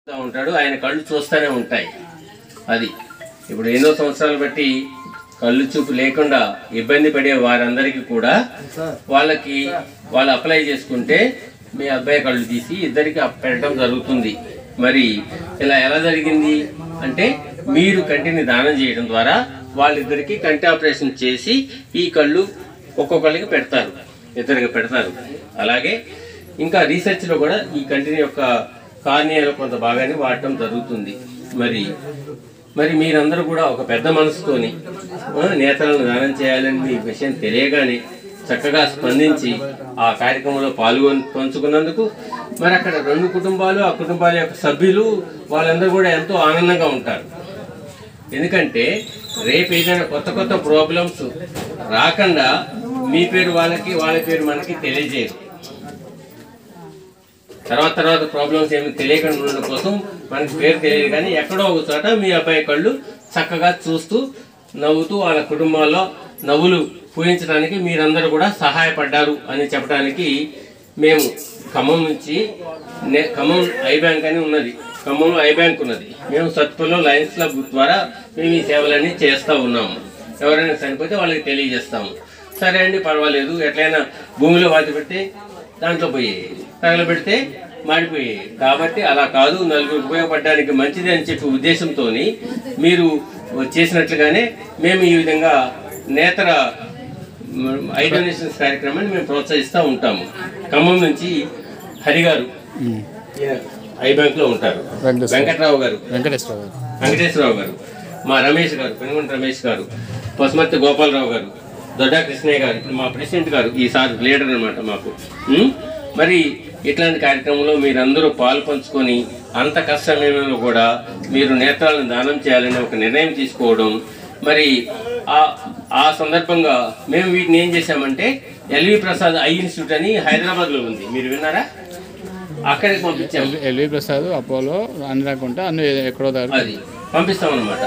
ఉంటాడు ఆయన కళ్ళు చూస్తూనే ఉంటాయి అది ఇప్పుడు ఎన్నో సంవత్సరాలు బట్టి కళ్ళు చూపు లేకుండా ఇబ్బంది పడే వారందరికీ కూడా వాళ్ళకి వాళ్ళు అప్లై చేసుకుంటే మీ అబ్బాయి కళ్ళు తీసి ఇద్దరికి అప్ పెట్టడం జరుగుతుంది మరి ఇలా ఎలా జరిగింది అంటే మీరు కంటిని దానం చేయడం ద్వారా వాళ్ళిద్దరికి కంటి ఆపరేషన్ చేసి ఈ కళ్ళు ఒక్కొక్కరికి పెడతారు ఇద్దరికి పెడతారు అలాగే ఇంకా రీసెర్చ్లో కూడా ఈ కంటిని యొక్క కార్నియాలో కొంత భాగాన్ని వాడటం జరుగుతుంది మరి మరి మీరందరూ కూడా ఒక పెద్ద మనసుతోని ఆ, నేతలను దానం చేయాలని మీ విషయం తెలియగానే చక్కగా స్పందించి ఆ కార్యక్రమంలో పాల్గొని పంచుకున్నందుకు మరి అక్కడ రెండు కుటుంబాలు ఆ కుటుంబాల యొక్క సభ్యులు వాళ్ళందరూ కూడా ఎంతో ఆనందంగా ఉంటారు ఎందుకంటే రేపు ఏదైనా కొత్త కొత్త ప్రాబ్లమ్స్ రాకుండా మీ పేరు వాళ్ళకి వాళ్ళ పేరు మనకి తెలియజేయరు తర్వాత తర్వాత ప్రాబ్లమ్స్ ఏమి తెలియకుండా ఉండడం కోసం మనకి పేరు తెలియదు కానీ ఎక్కడో ఒక చోట మీ అబ్బాయి కళ్ళు చక్కగా చూస్తూ నవ్వుతూ వాళ్ళ కుటుంబాల్లో నవ్వులు పూయించడానికి మీరందరూ కూడా సహాయపడ్డారు అని చెప్పడానికి మేము ఖమ్మం నుంచి నే- ఖమ్మం ఐ బ్యాంక్ అని ఉన్నది ఖమ్మంలో ఐ బ్యాంక్ ఉన్నది మేము సత్పులో లయన్స్ క్లబ్ ద్వారా మేము ఈ సేవలన్నీ చేస్తూ ఉన్నాము ఎవరైనా చనిపోతే వాళ్ళకి తెలియజేస్తాము సరే అండి పర్వాలేదు ఎట్లయినా భూమిలో వాత పెడితే దాంట్లో పోయాయి తగలబెడితే మాడిపోయాయి కాబట్టి అలా కాదు నలుగురు ఉపయోగపడడానికి మంచిది అని చెప్పి ఉద్దేశంతో మీరు చేసినట్లుగానే మేము ఈ విధంగా నేతర ఐ డొనేషన్స్ కార్యక్రమాన్ని మేము ప్రోత్సహిస్తూ ఉంటాము ఖమ్మం నుంచి హరి గారు ఈయన ఐ బ్యాంక్లో ఉంటారు వెంకటేశ్వర వెంకట్రావు గారు వెంకటేశ్వర గారు వెంకటేశ్వరరావు గారు మా రమేష్ గారు పెనుగొండ రమేష్ గారు పసుమర్తి గోపాలరావు గారు దొడ్డా కృష్ణయ్య గారు ఇప్పుడు మా ప్రెసిడెంట్ గారు ఈసారి లీడర్ అనమాట మాకు ఉం? మరి ఇట్లాంటి కార్యక్రమంలో మీరందరూ పాలు పంచుకొని అంత కష్టమేమో కూడా మీరు నేత్రాలను దానం చేయాలని ఒక నిర్ణయం తీసుకోవడం మరి ఆ ఆ సందర్భంగా మేము వీటిని ఏం చేశామంటే ఎల్వి ప్రసాద్ ఐ ఇన్స్టిట్యూట్ అని హైదరాబాద్లో ఉంది మీరు విన్నారా అక్కడికి పంపించాము ఎల్వి ప్రసాద్ అపోలో అనురాకుంట అన్ని ఎక్కడో దగ్గర అది పంపిస్తాం అనమాట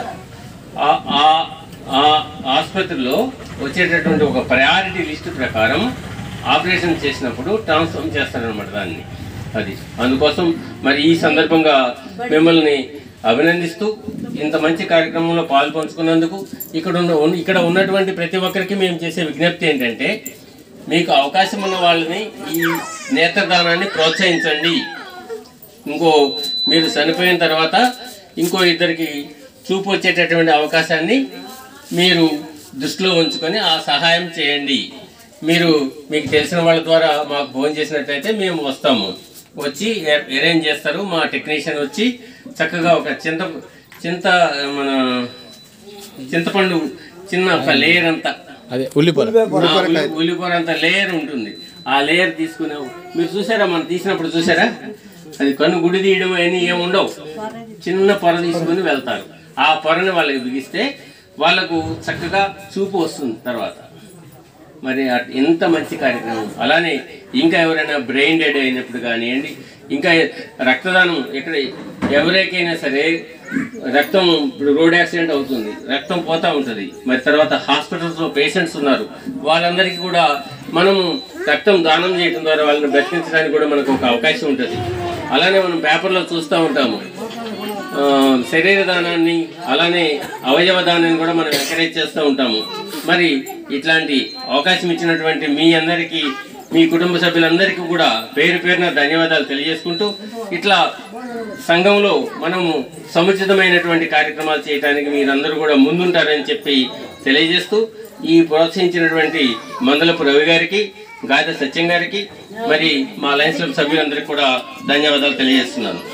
ఆ ఆసుపత్రిలో వచ్చేటటువంటి ఒక ప్రయారిటీ లిస్ట్ ప్రకారం ఆపరేషన్ చేసినప్పుడు ట్రాన్స్ఫార్మ్ చేస్తారనమాట దాన్ని అది అందుకోసం మరి ఈ సందర్భంగా మిమ్మల్ని అభినందిస్తూ ఇంత మంచి కార్యక్రమంలో పాలు పంచుకున్నందుకు ఇక్కడ ఉన్న ఉన్న- ఇక్కడ ఉన్నటువంటి ప్రతి ఒక్కరికి మేము చేసే విజ్ఞప్తి ఏంటంటే మీకు అవకాశం ఉన్న వాళ్ళని ఈ నేత్రదానాన్ని ప్రోత్సహించండి ఇంకో మీరు చనిపోయిన తర్వాత ఇంకో ఇద్దరికి చూపు వచ్చేటటువంటి అవకాశాన్ని మీరు దృష్టిలో ఉంచుకొని ఆ సహాయం చేయండి మీరు మీకు తెలిసిన వాళ్ళ ద్వారా మాకు ఫోన్ చేసినట్లయితే మేము వస్తాము వచ్చి అ- అరేంజ్ చేస్తారు మా టెక్నీషియన్ వచ్చి చక్కగా ఒక చింత చింత మన చింతపండు చిన్న ఒక లేయర్ అంతా అదే ఉల్లిపొర ఆ, ఉల్లి- ఉల్లిపొర అంత లేయర్ ఉంటుంది ఆ లేయర్ తీసుకునే మీరు చూసారా మనం తీసినప్పుడు చూసారా అది కన్ను గుడి తీయడం అని ఏమి ఉండవు చిన్న పొర తీసుకుని వెళ్తారు ఆ పొరని వాళ్ళకి బిగిస్తే వాళ్ళకు చక్కగా చూపు వస్తుంది తర్వాత మరి అట్- ఎంత మంచి కార్యక్రమం అలానే ఇంకా ఎవరైనా బ్రెయిన్ డెడ్ అయినప్పుడు కానివ్వండి ఇంకా రక్తదానం ఎక్కడ ఎవరికైనా సరే రక్తం ఇప్పుడు రోడ్ యాక్సిడెంట్ అవుతుంది రక్తం పోతా ఉంటుంది మరి తర్వాత హాస్పిటల్స్లో పేషెంట్స్ ఉన్నారు వాళ్ళందరికీ కూడా మనము రక్తం దానం చేయడం ద్వారా వాళ్ళని బ్రతికించడానికి కూడా మనకు ఒక అవకాశం ఉంటుంది అలానే మనం పేపర్లో చూస్తూ ఉంటాము ఆ, శరీర దానాన్ని అలానే అవయవ దానాన్ని కూడా మనం ఎంకరేజ్ చేస్తూ ఉంటాము మరి ఇట్లాంటి అవకాశం ఇచ్చినటువంటి మీ అందరికీ మీ కుటుంబ సభ్యులందరికీ కూడా పేరు పేరున ధన్యవాదాలు తెలియజేసుకుంటూ ఇట్లా సంఘంలో మనము సముచితమైనటువంటి కార్యక్రమాలు చేయడానికి మీరందరూ కూడా ముందుంటారని చెప్పి తెలియజేస్తూ ఈ ప్రోత్సహించినటువంటి మందలపు రవి గారికి గాద సత్యం గారికి మరి మా లయన్స్ క్లబ్ సభ్యులందరికీ కూడా ధన్యవాదాలు తెలియజేస్తున్నాను